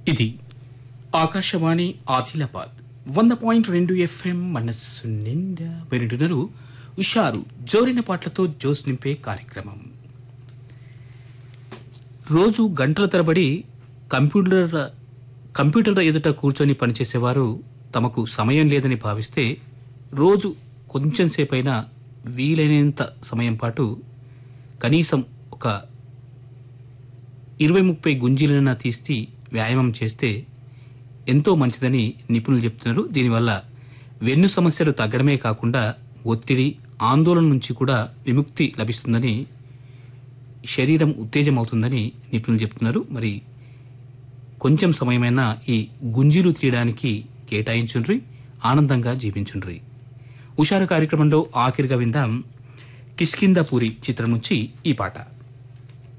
ఇది ఆకాశవాణి ఆదిలాబాద్ వంద పాయింట్ రెండు ఎఫ్ఎం మనస్సు నిండా వింటున్నారు ఉషారు జోరిన పాటలతో జోస్ నింపే కార్యక్రమం రోజు గంటల తరబడి కంప్యూటర్ కంప్యూటర్ ఎదుట కూర్చొని పనిచేసేవారు తమకు సమయం లేదని భావిస్తే రోజు కొంచెం సేపైనా వీలైనంత సమయం పాటు కనీసం ఒక ఇరవై ముప్పై గుంజీలైనా తీసి వ్యాయామం చేస్తే ఎంతో మంచిదని నిపుణులు చెప్తున్నారు దీనివల్ల వెన్ను సమస్యలు తగ్గడమే కాకుండా ఒత్తిడి ఆందోళన నుంచి కూడా విముక్తి లభిస్తుందని శరీరం ఉత్తేజమవుతుందని నిపుణులు చెప్తున్నారు మరి కొంచెం సమయమైనా ఈ గుంజీలు తీయడానికి కేటాయించుండ్రి ఆనందంగా జీవించుండ్రి ఉషారు కార్యక్రమంలో ఆఖరిగా విందాం కిష్కిందపూరి చిత్రం నుంచి ఈ పాట